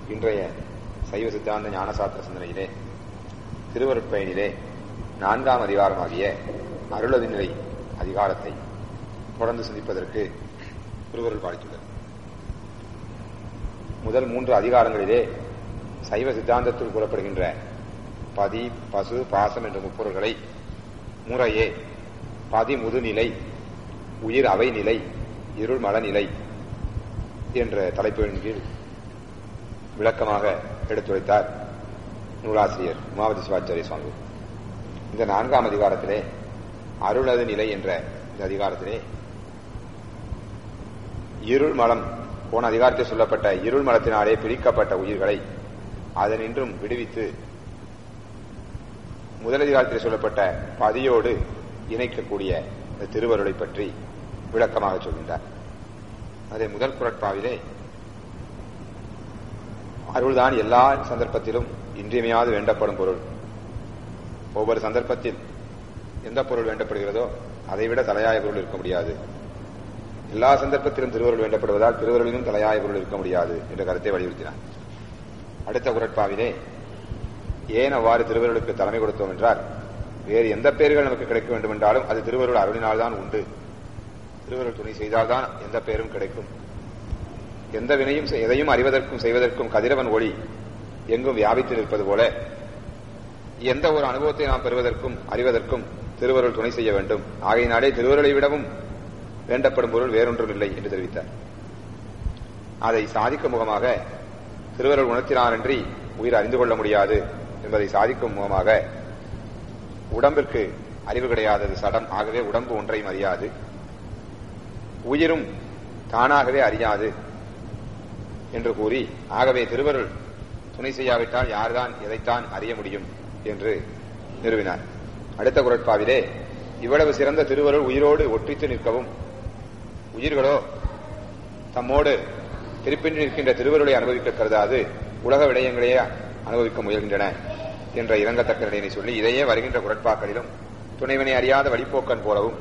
இன்றைய சைவ சித்தாந்த ஞானசாஸ்திர சிந்தனையிலே திருவருட்பயனிலே நான்காம் அதிகாரமாகிய அருளது நிலை அதிகாரத்தை தொடர்ந்து சிந்திப்பதற்கு திருவருள் பாடித்துள்ளது முதல் மூன்று அதிகாரங்களிலே சைவ சித்தாந்தத்தில் கூறப்படுகின்ற பதி பசு பாசம் என்ற முப்பொருள்களை முறையே பதி முதுநிலை உயிர் அவை நிலை இருள் மலநிலை என்ற தலைப்பின் கீழ் விளக்கமாக எடுத்துரைத்தார் நூலாசிரியர் உமாவதி சிவாச்சாரிய சுவாமி இந்த நான்காம் அதிகாரத்திலே அருளது நிலை என்ற இந்த அதிகாரத்திலே இருள் மலம் போன அதிகாரத்தில் சொல்லப்பட்ட இருள் மலத்தினாலே பிரிக்கப்பட்ட உயிர்களை அதனின்றும் விடுவித்து முதல் அதிகாரத்தில் சொல்லப்பட்ட பதியோடு இணைக்கக்கூடிய இந்த திருவருளை பற்றி விளக்கமாக சொல்கின்றார் அதே முதல் குரட்பாவிலே அருள்தான் எல்லா சந்தர்ப்பத்திலும் இன்றியமையாது வேண்டப்படும் பொருள் ஒவ்வொரு சந்தர்ப்பத்தில் எந்த பொருள் வேண்டப்படுகிறதோ அதைவிட தலையாய பொருள் இருக்க முடியாது எல்லா சந்தர்ப்பத்திலும் திருவருள் வேண்டப்படுவதால் திருவருளிலும் தலையாய பொருள் இருக்க முடியாது என்ற கருத்தை வலியுறுத்தினார் அடுத்த குரட்பாவிலே ஏன் அவ்வாறு திருவருளுக்கு தலைமை கொடுத்தோம் என்றால் வேறு எந்த பெயர்கள் நமக்கு கிடைக்க வேண்டும் என்றாலும் அது திருவருள் அருளினால்தான் உண்டு திருவருள் துணை செய்தால்தான் எந்த பெயரும் கிடைக்கும் எந்த வினையும் எதையும் அறிவதற்கும் செய்வதற்கும் கதிரவன் ஒளி எங்கும் வியாபித்து நிற்பது போல எந்த ஒரு அனுபவத்தை நாம் பெறுவதற்கும் அறிவதற்கும் திருவருள் துணை செய்ய வேண்டும் ஆகையினாலே திருவருளை விடவும் வேண்டப்படும் பொருள் வேறொன்றும் இல்லை என்று தெரிவித்தார் அதை சாதிக்கும் முகமாக திருவருள் உணர்த்தினாரன்றி உயிர் அறிந்து கொள்ள முடியாது என்பதை சாதிக்கும் முகமாக உடம்பிற்கு அறிவு கிடையாதது சடம் ஆகவே உடம்பு ஒன்றையும் அறியாது உயிரும் தானாகவே அறியாது என்று கூறி ஆகவே திருவருள் துணை செய்யாவிட்டால் யார்தான் எதைத்தான் அறிய முடியும் என்று நிறுவினார் அடுத்த குரட்பாவிலே இவ்வளவு சிறந்த திருவருள் உயிரோடு ஒற்றித்து நிற்கவும் உயிர்களோ தம்மோடு திருப்பின்றி நிற்கின்ற திருவருளை அனுபவிக்க கருதாது உலக விடயங்களையே அனுபவிக்க முயல்கின்றன என்ற இறங்கத்தக்க நிலையை சொல்லி இதையே வருகின்ற குரட்பாக்களிலும் துணைவனை அறியாத வழிப்போக்கன் போலவும்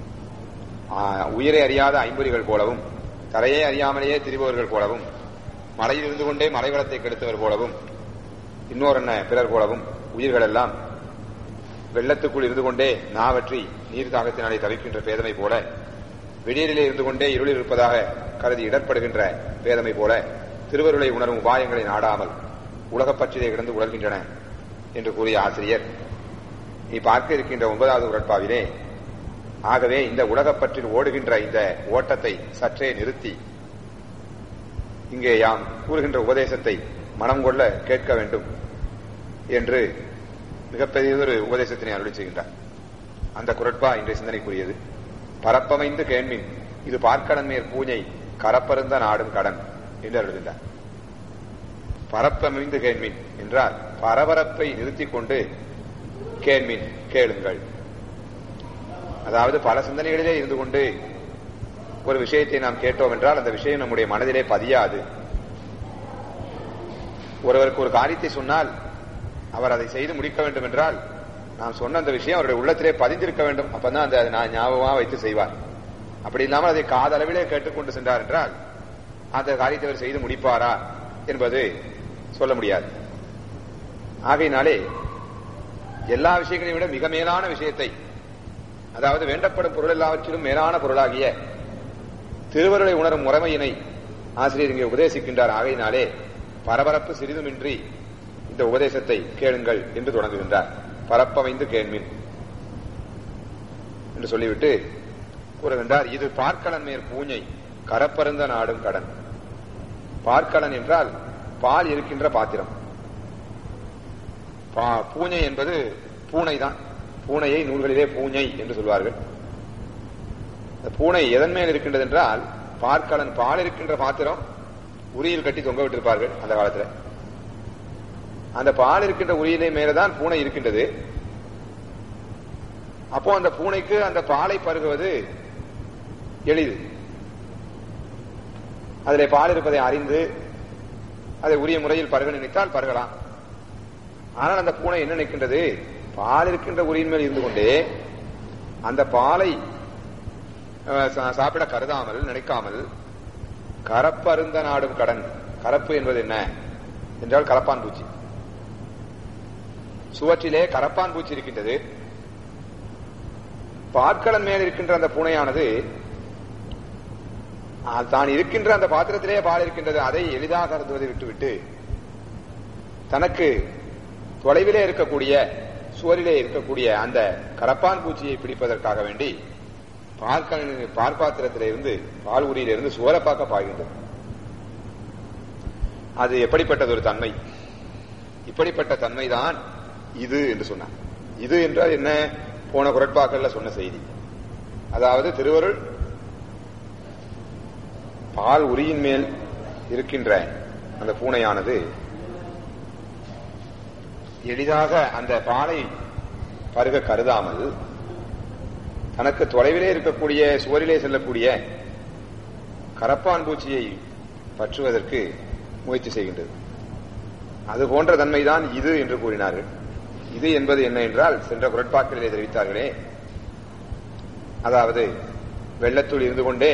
உயிரை அறியாத ஐம்பொறிகள் போலவும் தரையை அறியாமலேயே திரிபவர்கள் போலவும் மலையில் இருந்து கொண்டே மலைவளத்தை கெடுத்தவர் போலவும் இன்னொரு என்ன பிறர் போலவும் உயிர்கள் எல்லாம் வெள்ளத்துக்குள் இருந்து கொண்டே நாவற்றி நீர் தாகத்தினாலே தவிக்கின்ற பேதமை போல வெளியிலே இருந்து கொண்டே இருளில் இருப்பதாக கருதி இடர்படுகின்ற பேதமை போல திருவருளை உணரும் உபாயங்களை நாடாமல் உலகப்பற்றிலே கிடந்து உணர்கின்றன என்று கூறிய ஆசிரியர் நீ பார்க்க இருக்கின்ற ஒன்பதாவது உடற்பாவிலே ஆகவே இந்த உலகப்பற்றில் ஓடுகின்ற இந்த ஓட்டத்தை சற்றே நிறுத்தி இங்கே யாம் கூறுகின்ற உபதேசத்தை மனம் கொள்ள கேட்க வேண்டும் என்று மிகப்பெரியதொரு உபதேசத்தினை அருளி செய்கின்றார் அந்த குரட்பா இன்றைய சிந்தனைக்குரியது பரப்பமைந்து கேண்மின் இது பார்க்கடன் மேற் பூஜை கரப்பருந்த நாடும் கடன் என்று அருளுகின்றார் பரப்பமைந்து கேண்மின் என்றால் பரபரப்பை நிறுத்திக் கொண்டு கேண்மின் கேளுங்கள் அதாவது பல சிந்தனைகளிலே இருந்து கொண்டு ஒரு விஷயத்தை நாம் கேட்டோம் என்றால் அந்த விஷயம் நம்முடைய மனதிலே பதியாது ஒருவருக்கு ஒரு காரியத்தை சொன்னால் அவர் அதை செய்து முடிக்க வேண்டும் என்றால் நாம் சொன்ன அந்த விஷயம் அவருடைய உள்ளத்திலே பதிந்திருக்க வேண்டும் அப்பதான் அந்த நான் ஞாபகமா வைத்து செய்வார் அப்படி இல்லாமல் அதை காதளவிலே கேட்டுக்கொண்டு சென்றார் என்றால் அந்த காரியத்தை அவர் செய்து முடிப்பாரா என்பது சொல்ல முடியாது ஆகையினாலே எல்லா விஷயங்களையும் விட மிக மேலான விஷயத்தை அதாவது வேண்டப்படும் பொருள் எல்லாவற்றிலும் மேலான பொருளாகிய திருவருளை உணரும் முறைமையினை ஆசிரியர் இங்கே உபதேசிக்கின்றார் ஆகையினாலே பரபரப்பு சிறிதுமின்றி இந்த உபதேசத்தை கேளுங்கள் என்று தொடங்குகின்றார் பரப்பமைந்து கேள்மின் என்று சொல்லிவிட்டு கூறுகின்றார் இது பார்க்கலன் மேற் பூஞ்சை கரப்பருந்த நாடும் கடன் பார்க்கலன் என்றால் பால் இருக்கின்ற பாத்திரம் பூஞ்சை என்பது பூனை தான் பூனையை நூல்களிலே பூஞ்சை என்று சொல்வார்கள் பூனை எதன் மேல் இருக்கின்றது என்றால் பார்க்கலன் பால் இருக்கின்ற பாத்திரம் உரியில் கட்டி தொங்க விட்டிருப்பார்கள் அந்த காலத்துல அந்த பால் இருக்கின்ற உரியிலே மேலதான் பூனை இருக்கின்றது அப்போ அந்த பூனைக்கு அந்த பாலை பருகுவது எளிது அதிலே பால் இருப்பதை அறிந்து அதை உரிய முறையில் பருக நினைத்தால் பருகலாம் ஆனால் அந்த பூனை என்ன நினைக்கின்றது பால் இருக்கின்ற உரியின் மேல் இருந்து கொண்டே அந்த பாலை சாப்பிட கருதாமல் நினைக்காமல் கரப்பருந்த நாடும் கடன் கரப்பு என்பது என்ன என்றால் கரப்பான் பூச்சி சுவற்றிலே கரப்பான் பூச்சி இருக்கின்றது பாற்களன் மேல் இருக்கின்ற அந்த பூனையானது தான் இருக்கின்ற அந்த பாத்திரத்திலே பால் இருக்கின்றது அதை எளிதாக அருந்துவதை விட்டுவிட்டு தனக்கு தொலைவிலே இருக்கக்கூடிய சுவரிலே இருக்கக்கூடிய அந்த கரப்பான் பூச்சியை பிடிப்பதற்காக வேண்டி பால் பார்ப்பாத்திரத்திலிருந்து பால் உரியிலிருந்து சுவரை பார்க்க பாய்கின்றது அது எப்படிப்பட்டது ஒரு தன்மை இப்படிப்பட்ட தன்மைதான் இது என்று சொன்னார் இது என்றால் என்ன போன குரட்பாக்கள்ல சொன்ன செய்தி அதாவது திருவருள் பால் உரியின் மேல் இருக்கின்ற அந்த பூனையானது எளிதாக அந்த பாலை பருக கருதாமல் தனக்கு தொலைவிலே இருக்கக்கூடிய சுவரிலே செல்லக்கூடிய கரப்பான் பூச்சியை பற்றுவதற்கு முயற்சி செய்கின்றது அது போன்ற தன்மைதான் இது என்று கூறினார்கள் இது என்பது என்ன என்றால் சென்ற குரட்பாக்களிலே தெரிவித்தார்களே அதாவது வெள்ளத்துள் இருந்து கொண்டே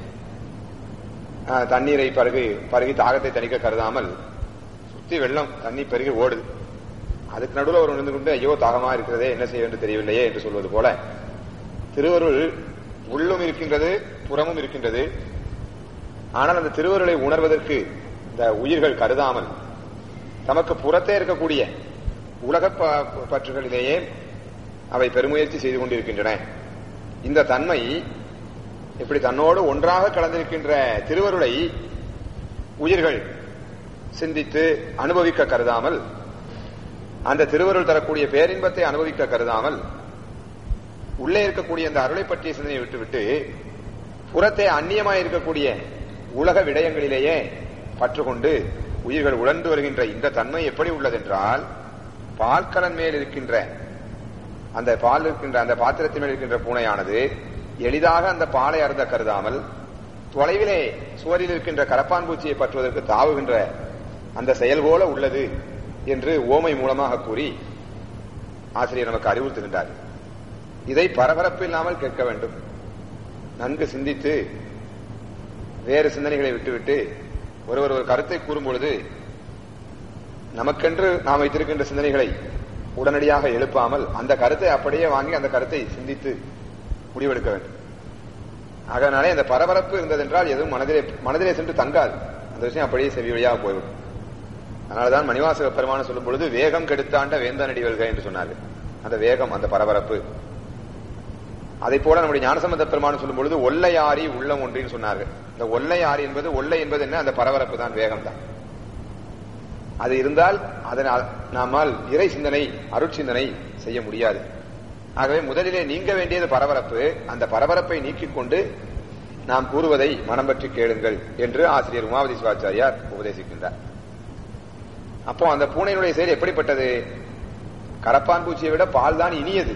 தண்ணீரை பருகி பருகி தாகத்தை தணிக்க கருதாமல் சுத்தி வெள்ளம் தண்ணி பெருகி ஓடுது அதுக்கு நடுவில் அவர் இருந்து கொண்டு ஐயோ தாகமா இருக்கிறதே என்ன செய்ய வேண்டும் தெரியவில்லையே என்று சொல்வது போல திருவருள் உள்ளும் இருக்கின்றது புறமும் இருக்கின்றது ஆனால் அந்த திருவருளை உணர்வதற்கு இந்த உயிர்கள் கருதாமல் தமக்கு புறத்தே இருக்கக்கூடிய உலக பற்றுகளிலேயே அவை பெருமுயற்சி செய்து கொண்டிருக்கின்றன இந்த தன்மை இப்படி தன்னோடு ஒன்றாக கலந்திருக்கின்ற திருவருளை உயிர்கள் சிந்தித்து அனுபவிக்க கருதாமல் அந்த திருவருள் தரக்கூடிய பேரின்பத்தை அனுபவிக்க கருதாமல் உள்ளே இருக்கக்கூடிய அந்த அருளை பற்றிய சிந்தனையை விட்டுவிட்டு புறத்தே அந்நியமாய் இருக்கக்கூடிய உலக விடயங்களிலேயே பற்றுக்கொண்டு உயிர்கள் உழந்து வருகின்ற இந்த தன்மை எப்படி உள்ளதென்றால் பால்கலன் மேல் இருக்கின்ற அந்த பால் இருக்கின்ற அந்த பாத்திரத்தின் மேல் இருக்கின்ற பூனையானது எளிதாக அந்த பாலை அருந்த கருதாமல் தொலைவிலே சுவரில் இருக்கின்ற கரப்பான் பூச்சியை பற்றுவதற்கு தாவுகின்ற அந்த செயல் போல உள்ளது என்று ஓமை மூலமாக கூறி ஆசிரியர் நமக்கு அறிவுறுத்துகின்றார் இதை பரபரப்பு இல்லாமல் கேட்க வேண்டும் நன்கு சிந்தித்து வேறு சிந்தனைகளை விட்டுவிட்டு ஒருவர் ஒரு கருத்தை கூறும் பொழுது நமக்கென்று நாம் வைத்திருக்கின்ற சிந்தனைகளை உடனடியாக எழுப்பாமல் அந்த கருத்தை அப்படியே வாங்கி அந்த கருத்தை சிந்தித்து முடிவெடுக்க வேண்டும் அதனாலே அந்த பரபரப்பு இருந்ததென்றால் எதுவும் மனதிலே மனதிலே சென்று தங்காது அந்த விஷயம் அப்படியே செவி வழியாக போய்விடும் அதனாலதான் மணிவாசக பெருமான சொல்லும் பொழுது வேகம் கெடுத்தாண்ட வேந்தனடி வெல்க என்று சொன்னார்கள் அந்த வேகம் அந்த பரபரப்பு அதை போல நம்முடைய ஞானசம்பந்த பெருமான் சொல்லும் பொழுது ஒல்லையாரி உள்ளம் ஒன்றின்னு சொன்னார்கள் இந்த ஒல்லையாரி என்பது ஒல்லை என்பது என்ன அந்த பரபரப்பு தான் வேகம் தான் அது இருந்தால் அதனால் நம்மால் இறை சிந்தனை அருட்சிந்தனை செய்ய முடியாது ஆகவே முதலிலே நீங்க வேண்டியது பரபரப்பு அந்த பரபரப்பை நீக்கிக் கொண்டு நாம் கூறுவதை மனம் பற்றி கேளுங்கள் என்று ஆசிரியர் உமாவதி சிவாச்சாரியார் உபதேசிக்கின்றார் அப்போ அந்த பூனையினுடைய செயல் எப்படிப்பட்டது கரப்பான் பூச்சியை விட பால் தான் இனியது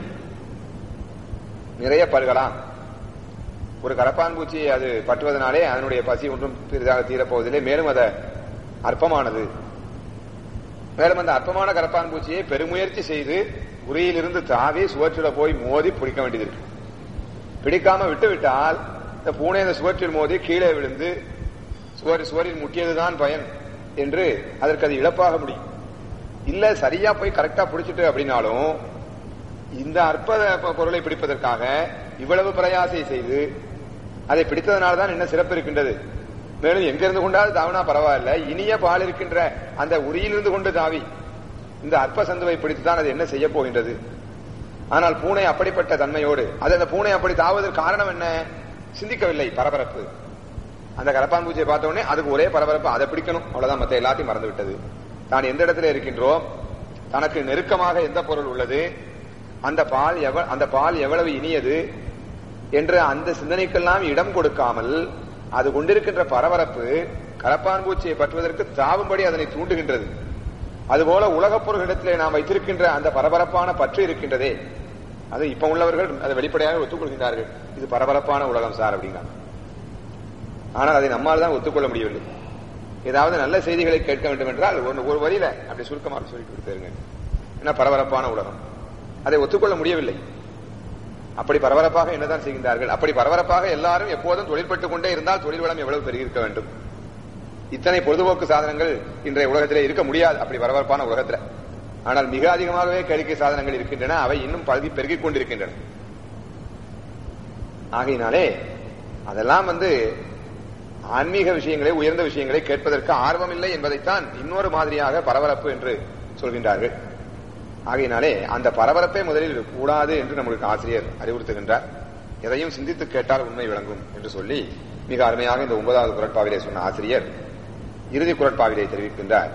நிறைய பருகலாம் ஒரு கரப்பான் பூச்சியை அது பற்றுவதனாலே அதனுடைய பசி ஒன்றும் பெரிதாக தீரப்போவதில்லை மேலும் அது அற்பமானது மேலும் அந்த அற்பமான கரப்பான் பூச்சியை பெருமுயற்சி செய்து உரியிலிருந்து தாவி சுவற்றில போய் மோதி பிடிக்க வேண்டியது இருக்கு பிடிக்காம விட்டு விட்டால் இந்த பூனை அந்த சுவற்றில் மோதி கீழே விழுந்து சுவர் சுவரில் முட்டியதுதான் பயன் என்று அதற்கு அது இழப்பாக முடியும் இல்ல சரியா போய் கரெக்டா பிடிச்சிட்டு அப்படின்னாலும் இந்த அற்ப பொருளை பிடிப்பதற்காக இவ்வளவு பிரயாசை செய்து அதை பிடித்ததனால தான் என்ன சிறப்பு இருக்கின்றது மேலும் எங்க இருந்து கொண்டாலும் தாவினா பரவாயில்ல இனிய பால் இருக்கின்ற அந்த உரியிலிருந்து கொண்டு தாவி இந்த அற்ப சந்துவை பிடித்துதான் அது என்ன செய்ய போகின்றது ஆனால் பூனை அப்படிப்பட்ட தன்மையோடு அது அந்த பூனை அப்படி தாவதற்கு காரணம் என்ன சிந்திக்கவில்லை பரபரப்பு அந்த கரப்பான் பூச்சியை பார்த்த உடனே அதுக்கு ஒரே பரபரப்பு அதை பிடிக்கணும் அவ்வளவுதான் மத்த எல்லாத்தையும் மறந்து விட்டது தான் எந்த இடத்துல இருக்கின்றோம் தனக்கு நெருக்கமாக எந்த பொருள் உள்ளது அந்த பால் எவ அந்த பால் எவ்வளவு இனியது என்ற அந்த சிந்தனைக்கெல்லாம் இடம் கொடுக்காமல் அது கொண்டிருக்கின்ற பரபரப்பு கரப்பான் பூச்சியை பற்றுவதற்கு தாவும்படி அதனை தூண்டுகின்றது அதுபோல உலகப் பொருளிடத்திலே நாம் வைத்திருக்கின்ற அந்த பரபரப்பான பற்று இருக்கின்றதே அது இப்ப உள்ளவர்கள் அதை வெளிப்படையாக ஒத்துக்கொள்கின்றார்கள் இது பரபரப்பான உலகம் சார் அப்படிங்கிறாங்க ஆனால் அதை நம்மால் தான் ஒத்துக்கொள்ள முடியவில்லை ஏதாவது நல்ல செய்திகளை கேட்க வேண்டும் என்றால் ஒன்று ஒரு வரியில அப்படி சுருக்கமாக சொல்லிட்டு கொடுத்தாருங்க என்ன பரபரப்பான உலகம் அதை ஒத்துக்கொள்ள முடியவில்லை அப்படி பரபரப்பாக என்னதான் செய்கின்றார்கள் அப்படி பரபரப்பாக எல்லாரும் எப்போதும் தொழில்பட்டுக் கொண்டே இருந்தால் தொழில் வளம் எவ்வளவு பெருகிருக்க வேண்டும் இத்தனை பொழுதுபோக்கு சாதனங்கள் இன்றைய உலகத்திலே இருக்க முடியாது அப்படி வரவரப்பான உலகத்துல ஆனால் மிக அதிகமாகவே கேளிக்கை சாதனங்கள் இருக்கின்றன அவை இன்னும் பகுதி பெருகிக் கொண்டிருக்கின்றன ஆகையினாலே அதெல்லாம் வந்து ஆன்மீக விஷயங்களை உயர்ந்த விஷயங்களை கேட்பதற்கு ஆர்வம் இல்லை என்பதைத்தான் இன்னொரு மாதிரியாக பரபரப்பு என்று சொல்கின்றார்கள் ஆகையினாலே அந்த பரபரப்பே முதலில் கூடாது என்று நம்மளுக்கு ஆசிரியர் அறிவுறுத்துகின்றார் எதையும் சிந்தித்து கேட்டால் உண்மை விளங்கும் என்று சொல்லி மிக அருமையாக இந்த ஒன்பதாவது குரட்பாவிலே சொன்ன ஆசிரியர் இறுதி குரட்பாவிலே தெரிவிக்கின்றார்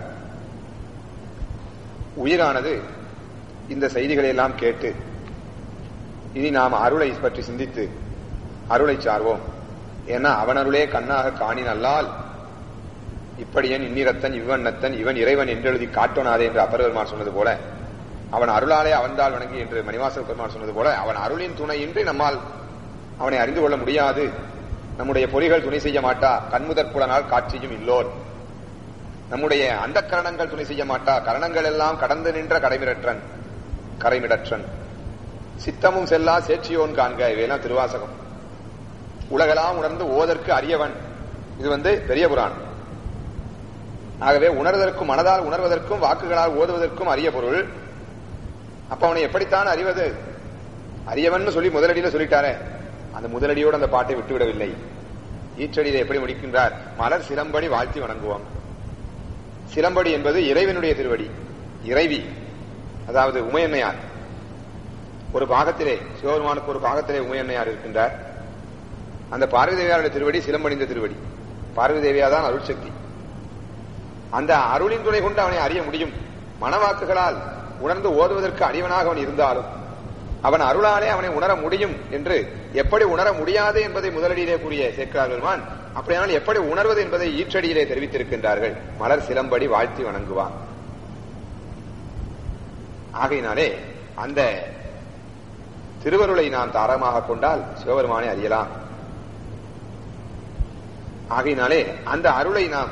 உயிரானது இந்த செய்திகளை எல்லாம் கேட்டு இனி நாம் அருளை பற்றி சிந்தித்து அருளை சார்வோம் ஏன்னா அவன் அருளே கண்ணாக காணின் அல்லால் இப்படியன் இன்னிரத்தன் இவ்வண்ணத்தன் இவன் இறைவன் என்றெழுதி காட்டோனாதே என்று அப்பர் பெருமான் சொன்னது போல அவன் அருளாலே அவன்தால் வணங்கி என்று மணிவாசல் பெருமான் சொன்னது போல அவன் அருளின் துணையின்றி நம்மால் அவனை அறிந்து கொள்ள முடியாது நம்முடைய பொறிகள் துணை செய்ய மாட்டா கண்முதற் புலனால் காட்சியும் இல்லோர் நம்முடைய அந்த கரணங்கள் துணை செய்ய மாட்டா கரணங்கள் எல்லாம் கடந்து நின்ற கடைமிரற்றன் கரைமிடற்றன் சித்தமும் செல்லா சேட்சியோன் காண்க இவையெல்லாம் திருவாசகம் உலகெல்லாம் உணர்ந்து ஓதற்கு அரியவன் இது வந்து பெரிய புராணம் ஆகவே உணர்வதற்கும் மனதால் உணர்வதற்கும் வாக்குகளால் ஓதுவதற்கும் அரிய பொருள் அப்ப அவனை எப்படித்தான் அறிவது அரியவன் சொல்லி முதலடியில சொல்லிட்டாரே அந்த முதலடியோடு அந்த பாட்டை விட்டுவிடவில்லை ஈச்சடியில எப்படி முடிக்கின்றார் மலர் சிலம்படி வாழ்த்தி வணங்குவோம் சிலம்படி என்பது இறைவனுடைய திருவடி இறைவி அதாவது உமையன்னையார் ஒரு பாகத்திலே சிவபெருமானுக்கு ஒரு பாகத்திலே உமையன்னையார் இருக்கின்றார் அந்த பார்வதி தேவியாருடைய திருவடி சிலம்படிந்த திருவடி பார்வதி தேவியா தான் அருள் சக்தி அந்த அருளின் துணை கொண்டு அவனை அறிய முடியும் மனவாக்குகளால் உணர்ந்து ஓதுவதற்கு அடிவனாக அவன் இருந்தாலும் அவன் அருளாலே அவனை உணர முடியும் என்று எப்படி உணர முடியாது என்பதை முதலடியிலே கூறிய சேர்க்கிறார் பெருமான் அப்படியானால் எப்படி உணர்வது என்பதை ஈற்றடியிலே தெரிவித்திருக்கின்றார்கள் மலர் சிலம்படி வாழ்த்தி வணங்குவான் ஆகையினாலே அந்த திருவருளை நாம் தாரமாக கொண்டால் சிவபெருமானை அறியலாம் ஆகையினாலே அந்த அருளை நாம்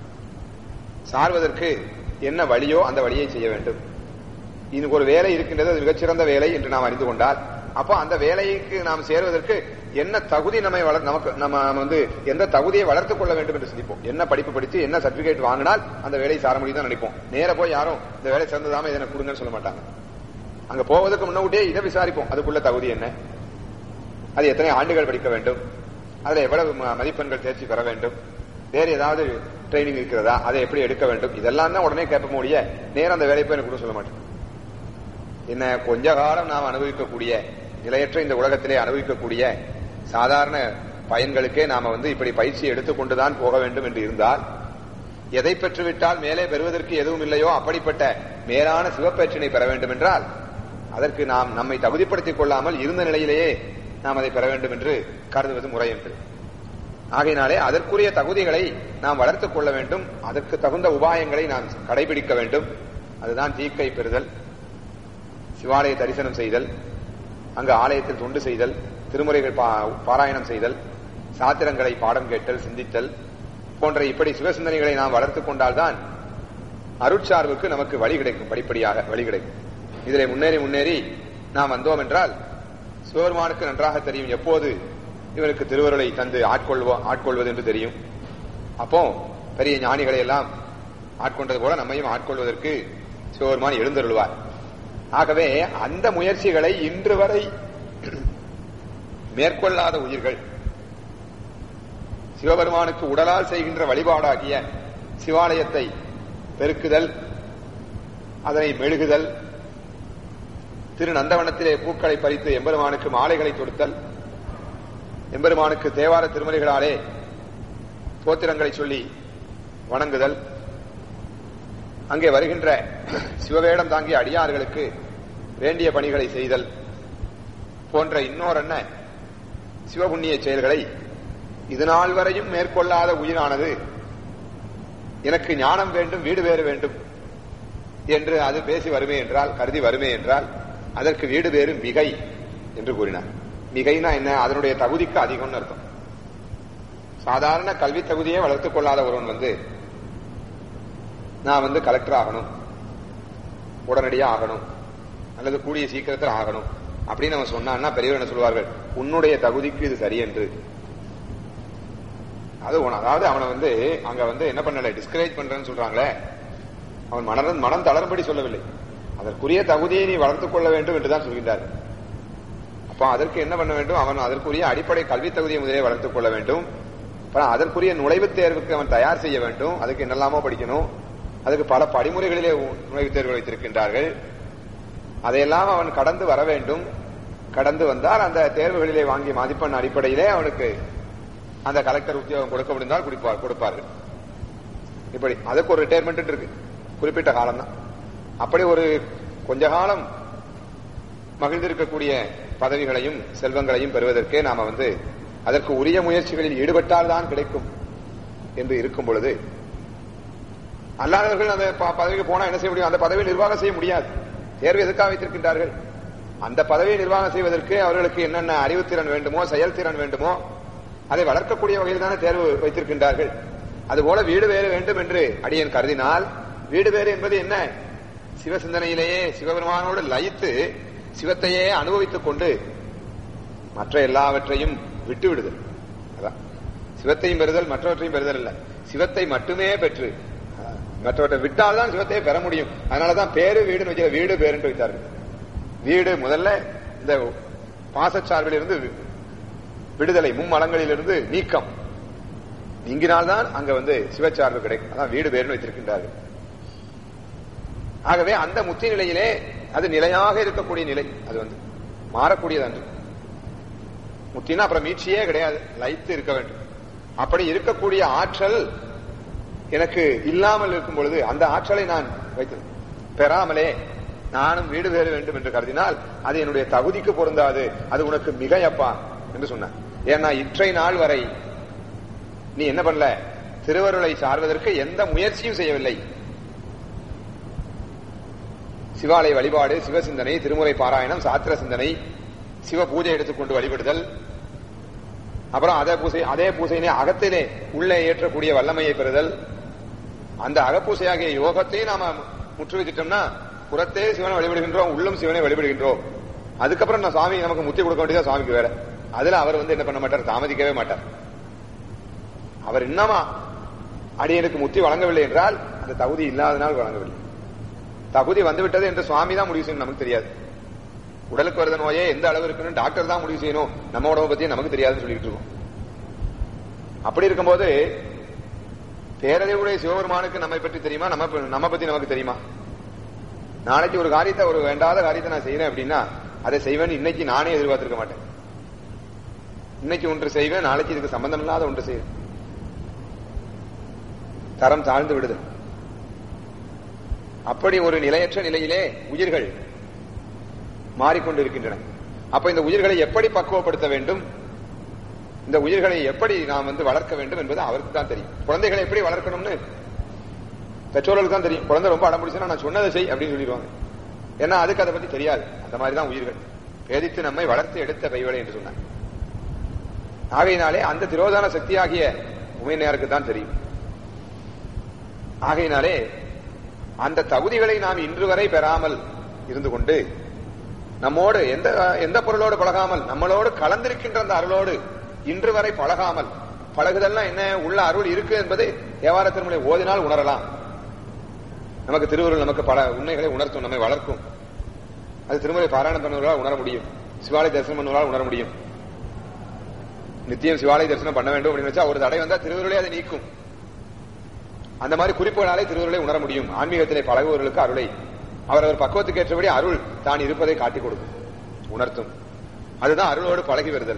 சார்வதற்கு என்ன வழியோ அந்த வழியை செய்ய வேண்டும் இதுக்கு ஒரு வேலை இருக்கின்றது அது மிகச்சிறந்த வேலை என்று நாம் அறிந்து கொண்டால் அப்போ அந்த வேலைக்கு நாம் சேருவதற்கு என்ன தகுதி நம்மை வளர் நமக்கு நம்ம வந்து எந்த தகுதியை வளர்த்துக் கொள்ள வேண்டும் என்று சிந்திப்போம் என்ன படிப்பு படித்து என்ன சர்டிபிகேட் வாங்கினால் அந்த வேலையை சார முடியும் தான் நினைப்போம் நேர போய் யாரும் இந்த வேலை சிறந்ததாம இதை கொடுங்கன்னு சொல்ல மாட்டாங்க அங்க போவதற்கு முன்னாடியே இதை விசாரிப்போம் அதுக்குள்ள தகுதி என்ன அது எத்தனை ஆண்டுகள் படிக்க வேண்டும் அதுல எவ்வளவு மதிப்பெண்கள் தேர்ச்சி பெற வேண்டும் வேறு ஏதாவது ட்ரைனிங் இருக்கிறதா அதை எப்படி எடுக்க வேண்டும் இதெல்லாம் தான் உடனே கேட்ப முடிய நேரம் அந்த வேலையை போய் எனக்கு கூட சொல்ல மாட்டேன் என்ன கொஞ்ச காலம் நாம் அனுபவிக்கக்கூடிய நிலையற்ற இந்த உலகத்திலே அனுபவிக்கக்கூடிய சாதாரண பயன்களுக்கே நாம வந்து இப்படி பயிற்சி எடுத்துக்கொண்டுதான் போக வேண்டும் என்று இருந்தால் எதை பெற்றுவிட்டால் மேலே பெறுவதற்கு எதுவும் இல்லையோ அப்படிப்பட்ட மேலான சிவப்பேற்றினை பெற வேண்டும் என்றால் அதற்கு நாம் நம்மை தகுதிப்படுத்திக் கொள்ளாமல் இருந்த நிலையிலேயே நாம் அதை பெற வேண்டும் என்று கருதுவது முறை என்று ஆகையினாலே அதற்குரிய தகுதிகளை நாம் வளர்த்துக் கொள்ள வேண்டும் அதற்கு தகுந்த உபாயங்களை நாம் கடைபிடிக்க வேண்டும் அதுதான் தீக்கை பெறுதல் சிவாலய தரிசனம் செய்தல் அங்கு ஆலயத்தில் தொண்டு செய்தல் திருமுறைகள் பாராயணம் செய்தல் சாத்திரங்களை பாடம் கேட்டல் சிந்தித்தல் போன்ற இப்படி சிவசிந்தனைகளை நாம் வளர்த்துக் கொண்டால்தான் அருட்சார்வுக்கு நமக்கு வழி கிடைக்கும் படிப்படியாக வழி கிடைக்கும் இதிலே முன்னேறி முன்னேறி நாம் வந்தோம் என்றால் சிவபெருமானுக்கு நன்றாக தெரியும் எப்போது இவனுக்கு திருவருளை தந்து ஆட்கொள்வோம் ஆட்கொள்வது என்று தெரியும் அப்போ பெரிய ஞானிகளை எல்லாம் ஆட்கொண்டது போல நம்மையும் ஆட்கொள்வதற்கு சிவபெருமான் எழுந்தருள்வார் ஆகவே அந்த முயற்சிகளை இன்று வரை மேற்கொள்ளாத உயிர்கள் சிவபெருமானுக்கு உடலால் செய்கின்ற வழிபாடாகிய சிவாலயத்தை பெருக்குதல் அதனை மெழுகுதல் திரு நந்தவனத்திலே பூக்களை பறித்து எம்பெருமானுக்கு மாலைகளை தொடுத்தல் எம்பெருமானுக்கு தேவார திருமலைகளாலே தோத்திரங்களை சொல்லி வணங்குதல் அங்கே வருகின்ற சிவவேடம் தாங்கிய அடியார்களுக்கு வேண்டிய பணிகளை செய்தல் போன்ற இன்னொரென்ன சிவபுண்ணிய செயல்களை இது நாள் வரையும் மேற்கொள்ளாத உயிரானது எனக்கு ஞானம் வேண்டும் வீடு வேறு வேண்டும் என்று அது பேசி வருமே என்றால் கருதி வருமே என்றால் அதற்கு வீடு வேறு மிகை என்று கூறினார் மிகைனா என்ன அதனுடைய தகுதிக்கு அதிகம்னு அர்த்தம் சாதாரண கல்வி தகுதியை வளர்த்துக் கொள்ளாத ஒருவன் வந்து நான் வந்து கலெக்டர் ஆகணும் உடனடியாக ஆகணும் அல்லது கூடிய சீக்கிரத்தில் ஆகணும் அப்படின்னு அவன் சொன்னான்னா பெரியவர் என்ன சொல்வார்கள் உன்னுடைய தகுதிக்கு இது சரி என்று அது ஒண்ணு அதாவது அவனை வந்து அங்க வந்து என்ன பண்ணல டிஸ்கரேஜ் பண்றேன்னு சொல்றாங்களே அவன் மனம் மனம் தளரும்படி சொல்லவில்லை அதற்குரிய தகுதியை நீ வளர்த்துக் கொள்ள வேண்டும் என்றுதான் சொல்கின்றார் அப்ப அதற்கு என்ன பண்ண வேண்டும் அவன் அதற்குரிய அடிப்படை கல்வி தகுதியை முதலே வளர்த்துக் கொள்ள வேண்டும் அப்புறம் அதற்குரிய நுழைவுத் தேர்வுக்கு அவன் தயார் செய்ய வேண்டும் அதுக்கு என்னெல்லாமோ படிக்கணும் அதுக்கு பல படிமுறைகளிலே நுழைவுத் தேர்வு வைத்திருக்கின்றார்கள் அதையெல்லாம் அவன் கடந்து வர வேண்டும் கடந்து வந்தால் அந்த தேர்வுகளிலே வாங்கிய மதிப்பெண் அடிப்படையிலே அவனுக்கு அந்த கலெக்டர் உத்தியோகம் கொடுக்க முடிந்தால் கொடுப்பார் கொடுப்பார்கள் இப்படி அதுக்கு ஒரு ரிட்டையர்மெண்ட் இருக்கு குறிப்பிட்ட காலம் தான் அப்படி ஒரு கொஞ்ச காலம் மகிழ்ந்திருக்கக்கூடிய பதவிகளையும் செல்வங்களையும் பெறுவதற்கே நாம வந்து அதற்கு உரிய முயற்சிகளில் ஈடுபட்டால் தான் கிடைக்கும் என்று இருக்கும் பொழுது அல்லாதவர்கள் அந்த ப- பதவிக்கு போனா என்ன செய்ய முடியும் அந்த பதவியை நிர்வாகம் செய்ய முடியாது தேர்வு எதுக்காக வைத்திருக்கின்றார்கள் அந்த பதவியை நிர்வாகம் செய்வதற்கு அவர்களுக்கு என்னென்ன அறிவுத்திறன் வேண்டுமோ செயல்திறன் வேண்டுமோ அதை வளர்க்கக்கூடிய வகையில் தானே தேர்வு வைத்திருக்கின்றார்கள் அதுபோல வீடு வேறு வேண்டும் என்று அடியன் கருதினால் வீடு வேறு என்பது என்ன சிவசிந்தனையிலேயே சிவபெருமானோடு லயித்து சிவத்தையே அனுபவித்துக் கொண்டு மற்ற எல்லாவற்றையும் விட்டு விடுதல் அதான் சிவத்தையும் பெறுதல் மற்றவற்றையும் பெறுதல் இல்ல சிவத்தை மட்டுமே பெற்று மற்றவற்றை விட்டால்தான் சிவத்தையே பெற முடியும் அதனாலதான் பேரு வீடுன்னு வைக்கிற வீடு பேருன்னு வைத்தார்கள் வீடு முதல்ல இந்த பாசச்சார்பிலிருந்து விடுதலை மும்மலங்களிலிருந்து நீக்கம் நீங்கினால்தான் அங்க வந்து சிவச்சார்பு கிடைக்கும் அதான் வீடு பேருன்னு வைத்திருக்கின்றார்கள் ஆகவே அந்த முத்தி நிலையிலே அது நிலையாக இருக்கக்கூடிய நிலை அது வந்து மாறக்கூடியது அன்று முத்தினா அப்புறம் மீட்சியே கிடையாது லைத்து இருக்க வேண்டும் அப்படி இருக்கக்கூடிய ஆற்றல் எனக்கு இல்லாமல் இருக்கும் பொழுது அந்த ஆற்றலை நான் வைத்து பெறாமலே நானும் வீடு வேற வேண்டும் என்று கருதினால் அது என்னுடைய தகுதிக்கு பொருந்தாது அது உனக்கு மிகையப்பா என்று சொன்னார் ஏன்னா இற்றை நாள் வரை நீ என்ன பண்ணல திருவருளை சார்வதற்கு எந்த முயற்சியும் செய்யவில்லை சிவாலய வழிபாடு சிவசிந்தனை திருமுறை பாராயணம் சாத்திர சிந்தனை சிவ பூஜை எடுத்துக்கொண்டு வழிபடுதல் அப்புறம் அதே பூசை அதே பூசையினை அகத்திலே உள்ளே ஏற்றக்கூடிய வல்லமையை பெறுதல் அந்த அகப்பூசையாகிய யோகத்தையும் நாம முற்று வச்சிட்டோம்னா புறத்தே சிவனை வழிபடுகின்றோம் உள்ளும் சிவனை வழிபடுகின்றோம் அதுக்கப்புறம் நான் சுவாமி நமக்கு முத்தி கொடுக்க வேண்டியதா சுவாமிக்கு வேற அதுல அவர் வந்து என்ன பண்ண மாட்டார் தாமதிக்கவே மாட்டார் அவர் இன்னமா அடியனுக்கு முத்தி வழங்கவில்லை என்றால் அந்த தகுதி இல்லாதனால் வழங்கவில்லை தகுதி வந்துவிட்டது என்று சுவாமி தான் முடிவு செய்யணும் நமக்கு தெரியாது உடலுக்கு வருத நோயே எந்த அளவு இருக்குன்னு டாக்டர் தான் முடிவு செய்யணும் நம்ம உடம்பை பத்தி நமக்கு தெரியாதுன்னு சொல்லிட்டு இருக்கோம் அப்படி இருக்கும்போது பேரறிவுடைய சிவபெருமானுக்கு நம்மை பற்றி தெரியுமா நம்ம நம்ம பத்தி நமக்கு தெரியுமா நாளைக்கு ஒரு காரியத்தை ஒரு வேண்டாத காரியத்தை நான் செய்யறேன் அப்படின்னா அதை செய்வேன் இன்னைக்கு நானே எதிர்பார்த்திருக்க மாட்டேன் இன்னைக்கு ஒன்று செய்வேன் நாளைக்கு இதுக்கு சம்பந்தம் இல்லாத ஒன்று செய்வேன் தரம் தாழ்ந்து விடுதல் அப்படி ஒரு நிலையற்ற நிலையிலே உயிர்கள் மாறிக்கொண்டிருக்கின்றன அப்ப இந்த உயிர்களை எப்படி பக்குவப்படுத்த வேண்டும் இந்த உயிர்களை எப்படி நாம் வந்து வளர்க்க வேண்டும் என்பது அவருக்கு தான் தெரியும் குழந்தைகளை எப்படி வளர்க்கணும்னு பெற்றோர்களுக்கு தான் தெரியும் குழந்தை ரொம்ப அடம்பிடிச்சுன்னா நான் சொன்னதை செய் அப்படின்னு சொல்லிடுவாங்க ஏன்னா அதுக்கு அதை பத்தி தெரியாது அந்த மாதிரி தான் உயிர்கள் பேதித்து நம்மை வளர்த்து எடுத்த கைவளை என்று சொன்னார் ஆகையினாலே அந்த திரோதான சக்தியாகிய உமையினாருக்கு தான் தெரியும் ஆகையினாலே அந்த தகுதிகளை நாம் இன்று வரை பெறாமல் இருந்து கொண்டு நம்மோடு எந்த எந்த பொருளோடு பழகாமல் நம்மளோடு கலந்திருக்கின்ற அந்த அருளோடு இன்று வரை பழகாமல் பழகுதல்னா என்ன உள்ள அருள் இருக்கு என்பதை தேவார திருமலை ஓதினால் உணரலாம் நமக்கு திருவருள் நமக்கு பல உண்மைகளை உணர்த்தும் நம்மை வளர்க்கும் அது திருமுறை பாராயணம் பண்ணுவதால் உணர முடியும் சிவாலய தரிசனம் பண்ணுவதால் உணர முடியும் நித்தியம் சிவாலய தரிசனம் பண்ண வேண்டும் அப்படின்னு வச்சா ஒரு தடை வந்தா திருவருளே அதை நீக்கும் அந்த மாதிரி குறிப்புகளாலே திருவருளை உணர முடியும் ஆன்மீகத்திலே பழகுவவர்களுக்கு அருளை அவரவர் பக்குவத்துக்கு ஏற்றபடி அருள் தான் இருப்பதை காட்டிக் கொடுக்கும் உணர்த்தும் அதுதான் அருளோடு பழகி வருதல்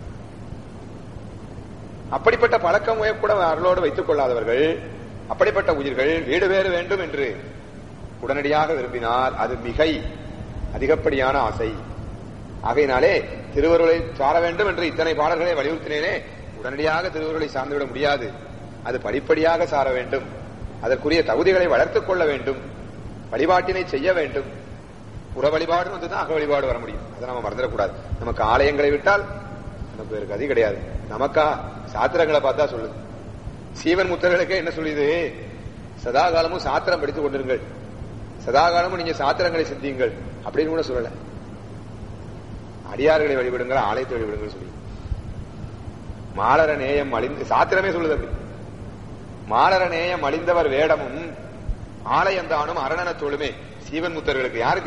அப்படிப்பட்ட பழக்கம் கூட அருளோடு வைத்துக் கொள்ளாதவர்கள் அப்படிப்பட்ட உயிர்கள் வீடு வேறு வேண்டும் என்று உடனடியாக விரும்பினால் அது மிகை அதிகப்படியான ஆசை ஆகையினாலே திருவருளை சார வேண்டும் என்று இத்தனை பாடல்களை வலியுறுத்தினேனே உடனடியாக திருவருளை சார்ந்துவிட முடியாது அது படிப்படியாக சார வேண்டும் அதற்குரிய தகுதிகளை வளர்த்துக் கொள்ள வேண்டும் வழிபாட்டினை செய்ய வேண்டும் புற வழிபாடு வந்துதான் அக வழிபாடு வர முடியும் அதை நம்ம மறந்துடக்கூடாது நமக்கு ஆலயங்களை விட்டால் நமக்கு வேறு கதி கிடையாது நமக்கா சாத்திரங்களை பார்த்தா சொல்லுது சீவன் முத்தர்களுக்கே என்ன சொல்லுது சதா காலமும் சாத்திரம் படித்துக் கொண்டிருங்கள் சதா காலமும் நீங்க சாத்திரங்களை சிந்தியுங்கள் அப்படின்னு கூட சொல்லல அடியார்களை வழிபடுங்கள் ஆலயத்தை வழிபடுங்கள் சொல்லி மாலர நேயம் அழிந்து சாத்திரமே சொல்லுது அப்படி மாலர நேயம் அழிந்தவர் வேடமும் ஆலயந்தானும் அரணன தோளுமே சீவன் முத்தர்களுக்கு யாருக்கு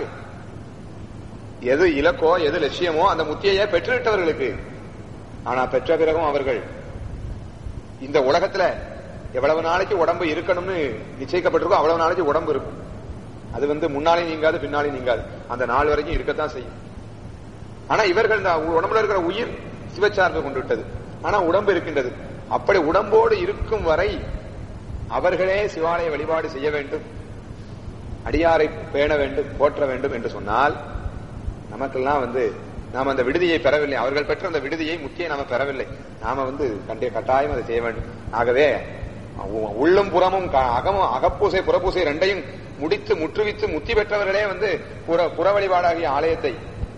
எது இலக்கோ எது லட்சியமோ அந்த முத்தியையே பெற்றுவிட்டவர்களுக்கு ஆனா பெற்ற பிறகும் அவர்கள் இந்த உலகத்துல எவ்வளவு நாளைக்கு உடம்பு இருக்கணும்னு நிச்சயிக்கப்பட்டிருக்கோ அவ்வளவு நாளைக்கு உடம்பு இருக்கும் அது வந்து முன்னாலே நீங்காது பின்னாலே நீங்காது அந்த நாள் வரைக்கும் இருக்கத்தான் செய்யும் ஆனா இவர்கள் இந்த உடம்புல இருக்கிற உயிர் சிவச்சார்பு கொண்டு விட்டது ஆனா உடம்பு இருக்கின்றது அப்படி உடம்போடு இருக்கும் வரை அவர்களே சிவாலய வழிபாடு செய்ய வேண்டும் அடியாரை பேண வேண்டும் போற்ற வேண்டும் என்று சொன்னால் நமக்கெல்லாம் வந்து நாம் அந்த விடுதியை பெறவில்லை அவர்கள் பெற்ற அந்த விடுதியை முக்கிய நாம பெறவில்லை நாம வந்து கண்டிய கட்டாயம் அதை செய்ய வேண்டும் ஆகவே உ- உள்ளும் புறமும் க- அகமும் அகப்பூசை புறப்பூசை ரெண்டையும் முடித்து முற்றுவித்து முத்தி பெற்றவர்களே வந்து புற புற வழிபாடாகிய ஆலயத்தை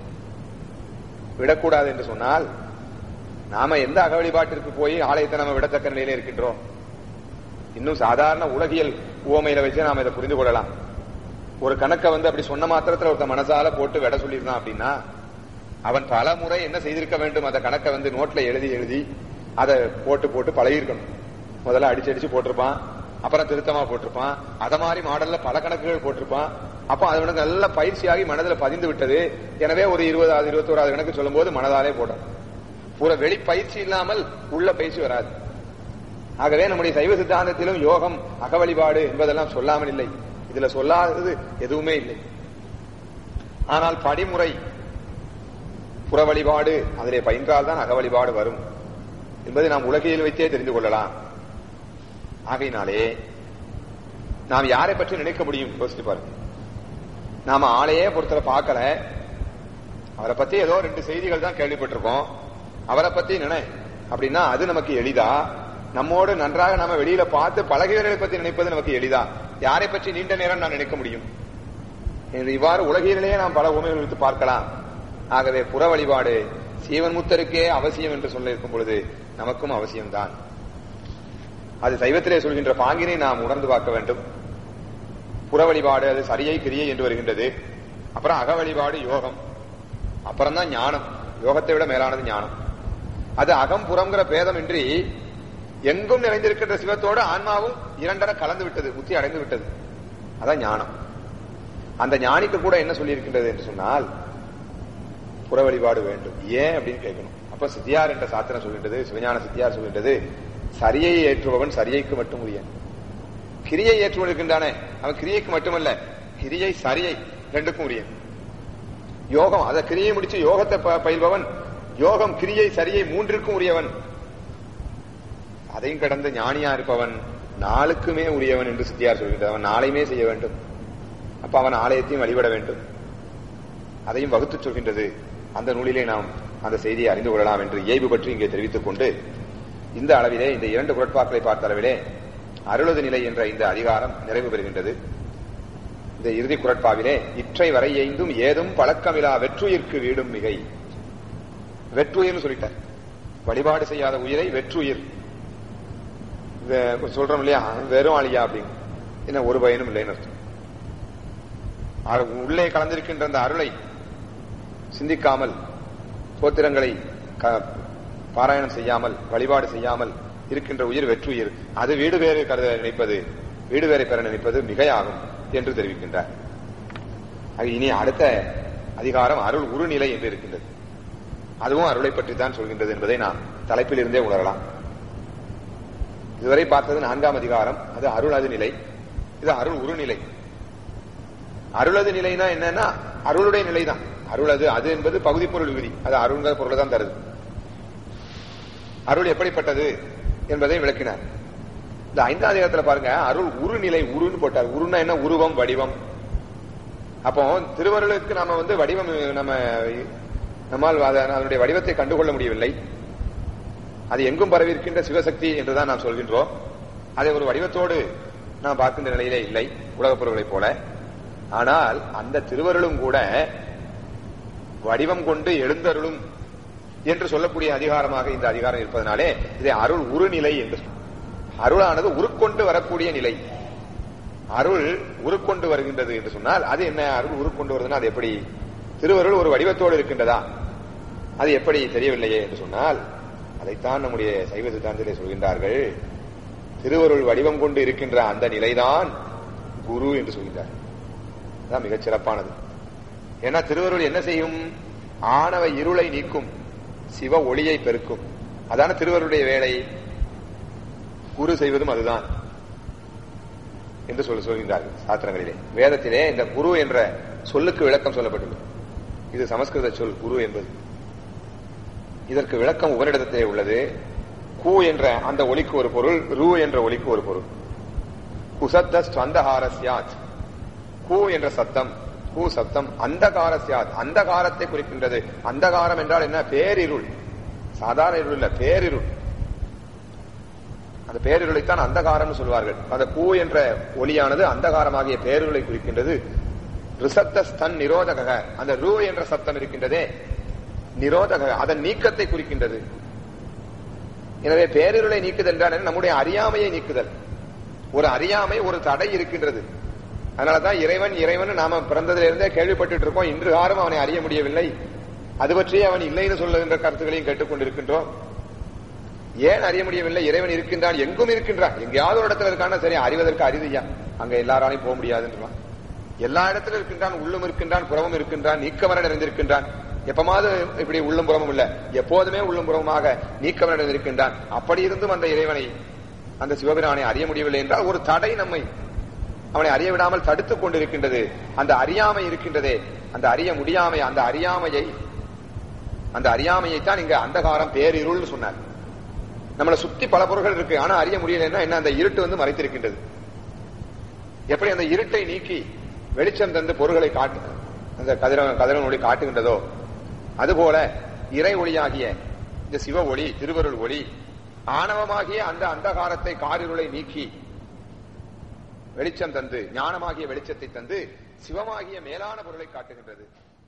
விடக்கூடாது என்று சொன்னால் நாம எந்த அக வழிபாட்டிற்கு போய் ஆலயத்தை நம்ம விடத்தக்க நிலையில இருக்கின்றோம் இன்னும் சாதாரண உலகியல் உவமையில வச்சு நாம இதை புரிந்து கொள்ளலாம் ஒரு கணக்கை வந்து அப்படி சொன்ன மாத்திரத்துல ஒருத்த மனசால போட்டு விட சொல்லியிருந்தான் அப்படின்னா அவன் பல முறை என்ன செய்திருக்க வேண்டும் அந்த கணக்கை வந்து நோட்ல எழுதி எழுதி அதை போட்டு போட்டு பழகிருக்கணும் முதல்ல அடிச்சு அடிச்சு போட்டிருப்பான் அப்புறம் திருத்தமா போட்டிருப்பான் அத மாதிரி மாடல்ல பல கணக்குகள் போட்டிருப்பான் அப்ப அவனுக்கு நல்ல பயிற்சியாகி மனதில் பதிந்து விட்டது எனவே ஒரு இருபதாவது இருபத்தோராது கணக்கு சொல்லும் போது மனதாலே போடும் பூரா வெளி பயிற்சி இல்லாமல் உள்ள பயிற்சி வராது ஆகவே நம்முடைய சைவ சித்தாந்தத்திலும் யோகம் அக வழிபாடு என்பதெல்லாம் சொல்லாமல் இல்லை இதுல சொல்லாதது எதுவுமே இல்லை ஆனால் படிமுறை புற வழிபாடு அதிலே பயின்றால்தான் அக வழிபாடு வரும் என்பதை நாம் உலகையில் வைத்தே தெரிந்து கொள்ளலாம் ஆகையினாலே நாம் யாரை பற்றி நினைக்க முடியும் யோசிச்சு பாருங்க நாம ஆளையே பொறுத்தவரை பார்க்கல அவரை பத்தி ஏதோ ரெண்டு செய்திகள் தான் கேள்விப்பட்டிருக்கோம் அவரை பத்தி நினை அப்படின்னா அது நமக்கு எளிதா நம்மோடு நன்றாக நாம வெளியில பார்த்து பழகியவர்களை பத்தி நினைப்பது நமக்கு எளிதா யாரை பற்றி நீண்ட நேரம் நான் நினைக்க முடியும் என்று இவ்வாறு உலகிலேயே நாம் பல உண்மைகள் வைத்து பார்க்கலாம் ஆகவே புற வழிபாடு சீவன் முத்தருக்கே அவசியம் என்று சொல்ல இருக்கும் பொழுது நமக்கும் அவசியம்தான் அது சைவத்திலே சொல்கின்ற பாங்கினை நாம் உணர்ந்து பார்க்க வேண்டும் புற வழிபாடு அது சரியை கிரியை என்று வருகின்றது அப்புறம் அக வழிபாடு யோகம் அப்புறம் தான் ஞானம் யோகத்தை விட மேலானது ஞானம் அது அகம் புறம்ங்கிற பேதமின்றி எங்கும் நிறைந்திருக்கின்ற சிவத்தோடு ஆன்மாவும் இரண்டர கலந்து விட்டது புத்தி அடைந்து விட்டது அதான் ஞானம் அந்த ஞானிக்கு கூட என்ன சொல்லியிருக்கின்றது என்று சொன்னால் புற வழிபாடு வேண்டும் ஏன் அப்படின்னு கேட்கணும் அப்ப சித்தியார் என்ற சாத்திரம் சொல்கின்றது சிவஞான சித்தியார் சொல்கின்றது சரியை ஏற்றுபவன் சரியைக்கு மட்டும் உரியன் கிரியை ஏற்றுவன் இருக்கின்றானே அவன் கிரியைக்கு மட்டுமல்ல கிரியை சரியை ரெண்டுக்கும் உரியன் யோகம் அத கிரியை முடிச்சு யோகத்தை ப- பயில்பவன் யோகம் கிரியை சரியை மூன்றிற்கும் உரியவன் அதையும் கடந்து ஞானியா இருப்பவன் நாளுக்குமே உரியவன் என்று சித்தியார் சொல்கின்றார் அவன் நாளையுமே செய்ய வேண்டும் அப்ப அவன் ஆலயத்தையும் வழிபட வேண்டும் அதையும் வகுத்து சொல்கின்றது அந்த நூலிலே நாம் அந்த செய்தியை அறிந்து கொள்ளலாம் என்று இயல்பு பற்றி இங்கே தெரிவித்துக் கொண்டு இந்த அளவிலே இந்த இரண்டு குரட்பாக்களை பார்த்த அளவிலே அருளது நிலை என்ற இந்த அதிகாரம் நிறைவு பெறுகின்றது இந்த இறுதி குரட்பாவிலே இற்றை வரை எய்ந்தும் ஏதும் பழக்கமிலா வெற்றுயிர்க்கு வீடும் மிகை வெற்றுயிர்னு சொல்லிட்டார் வழிபாடு செய்யாத உயிரை வெற்றுயிர் வே- சொல்றோம் இல்லையா வெறும் ஆளியா அப்படின்னு என்ன ஒரு பயனும் இல்லைன்னு அர்த்தம் ஆக, உள்ளே கலந்திருக்கின்ற அந்த அருளை சிந்திக்காமல் தோத்திரங்களை க- பாராயணம் செய்யாமல் வழிபாடு செய்யாமல் இருக்கின்ற உயிர் வெற்றுயிர் அது வீடு வேறு கருத நினைப்பது வீடு வேறை பெற நினைப்பது மிகையாகும் என்று தெரிவிக்கின்றார் ஆக, இனி அடுத்த அதிகாரம் அருள் உருநிலை என்று இருக்கின்றது அதுவும் அருளை பற்றி தான் சொல்கின்றது என்பதை நாம் தலைப்பில் இருந்தே உணரலாம் இதுவரை பார்த்தது நான்காம் அதிகாரம் அது அருளது நிலை இது அருள் உருநிலை அருளது நிலைனா என்னன்னா அருளுடைய நிலைதான் அருளது அது என்பது பகுதி பொருள் விதி அது அருள்ங்கிற பொருளை தான் தருது அருள் எப்படிப்பட்டது என்பதை விளக்கினார் இந்த ஐந்தாம் அதிகாரத்துல பாருங்க அருள் உருநிலை உருன்னு போட்டார் உருன்னா என்ன உருவம் வடிவம் அப்போ திருவருளுக்கு நாம வந்து வடிவம் நம்ம நம்மால் அத- அதனுடைய வடிவத்தை கண்டுகொள்ள முடியவில்லை அது எங்கும் பரவியிருக்கின்ற சிவசக்தி என்றுதான் நாம் சொல்கின்றோம் அதை ஒரு வடிவத்தோடு நாம் பார்க்கின்ற நிலையிலே இல்லை உலகப் பொருள்களைப் போல ஆனால் அந்த திருவருளும் கூட வடிவம் கொண்டு எழுந்தருளும் என்று சொல்லக்கூடிய அதிகாரமாக இந்த அதிகாரம் இருப்பதனாலே இதை அருள் உருநிலை என்று சொல்றோம். அருளானது உருக்கொண்டு வரக்கூடிய நிலை அருள் உருக்கொண்டு வருகின்றது என்று சொன்னால் அது என்ன அருள் உருக்கொண்டு வருதுன்னா அது எப்படி திருவருள் ஒரு வடிவத்தோடு இருக்கின்றதா அது எப்படி தெரியவில்லையே என்று சொன்னால் அதை அதைத்தான் நம்முடைய சைவ சித்தாந்தத்திலே சொல்கின்றார்கள் திருவருள் வடிவம் கொண்டு இருக்கின்ற அந்த நிலைதான் குரு என்று சொல்கின்றார் அதான் மிகச் சிறப்பானது ஏன்னா திருவருள் என்ன செய்யும் ஆணவ இருளை நீக்கும் சிவ ஒளியை பெருக்கும் அதான திருவருடைய வேலை குரு செய்வதும் அதுதான் என்று சொல்ல சொல்கின்றார்கள் சாத்திரங்களிலே வேதத்திலே இந்த குரு என்ற சொல்லுக்கு விளக்கம் சொல்லப்பட்டுள்ளது இது சமஸ்கிருத சொல் குரு என்பது இதற்கு விளக்கம் உபரிடத்திலே உள்ளது கு என்ற அந்த ஒலிக்கு ஒரு பொருள் ரு என்ற ஒலிக்கு ஒரு பொருள் குசத்த ஸ்வந்தஹாரஸ்யாத் கு என்ற சத்தம் கு சத்தம் அந்தகாரஸ்யாத் அந்தகாரத்தை குறிக்கின்றது அந்தகாரம் என்றால் என்ன பேரிருள் சாதாரண இருள் இல்ல பேரிருள் அந்த பேரிருளைத்தான் அந்தகாரம்னு சொல்வார்கள் அந்த பூ என்ற ஒலியானது அந்தகாரமாகிய பேரிருளை குறிக்கின்றது ரிசத்த ஸ்தன் நிரோதக அந்த ரூ என்ற சத்தம் இருக்கின்றதே நிரோதக அதன் நீக்கத்தை குறிக்கின்றது எனவே பேரிருளை நீக்குதல் என்றால் என்ன? நம்முடைய அறியாமையை நீக்குதல் ஒரு அறியாமை ஒரு தடை இருக்கின்றது அதனாலதான் இறைவன் இறைவன் நாம பிறந்ததிலிருந்தே கேள்விப்பட்டு இருக்கோம் இன்று காலம் அவனை அறிய முடியவில்லை அது பற்றி அவன் இல்லைன்னு சொல்லுகின்ற கருத்துக்களையும் கேட்டுக்கொண்டிருக்கின்றோம் ஏன் அறிய முடியவில்லை இறைவன் இருக்கின்றான் எங்கும் இருக்கின்றான் எங்கேயாவது ஒரு இடத்துல இருக்கான்னா சரி அறிவதற்கு அரிதியா அங்க எல்லாராலையும் போக முடியாதுன்றான் எல்லா இடத்திலும் இருக்கின்றான் உள்ளும் இருக்கின்றான் புறமும் இருக்கின்றான் நீக்கமர நிறைந்திருக்கின்றான் எப்பமாவது இப்படி உள்ளும் புறமும் இல்ல எப்போதுமே உள்ளும் புறமுமாக நீக்கமர நிறைந்திருக்கின்றான் அப்படி இருந்தும் அந்த இறைவனை அந்த சிவபிரானை அறிய முடியவில்லை என்றால் ஒரு தடை நம்மை அவனை அறிய விடாமல் தடுத்துக் கொண்டிருக்கின்றது அந்த அறியாமை இருக்கின்றதே அந்த அறிய முடியாமை அந்த அறியாமையை அந்த அறியாமையை தான் இங்க அந்தகாரம் பேரிருள்னு சொன்னார் நம்மளை சுத்தி பல பொருள்கள் இருக்கு ஆனா அறிய முடியலன்னா என்ன அந்த இருட்டு வந்து மறைத்திருக்கின்றது எப்படி அந்த இருட்டை நீக்கி வெளிச்சம் தந்து பொருள்களை காட்டு அந்த கதிர கதிரவன் ஒளி காட்டுகின்றதோ அதுபோல இறை ஒளியாகிய இந்த சிவ ஒளி திருவருள் ஒளி ஆணவமாகிய அந்த அந்தகாரத்தை காரிருளை நீக்கி வெளிச்சம் தந்து ஞானமாகிய வெளிச்சத்தை தந்து சிவமாகிய மேலான பொருளை காட்டுகின்றது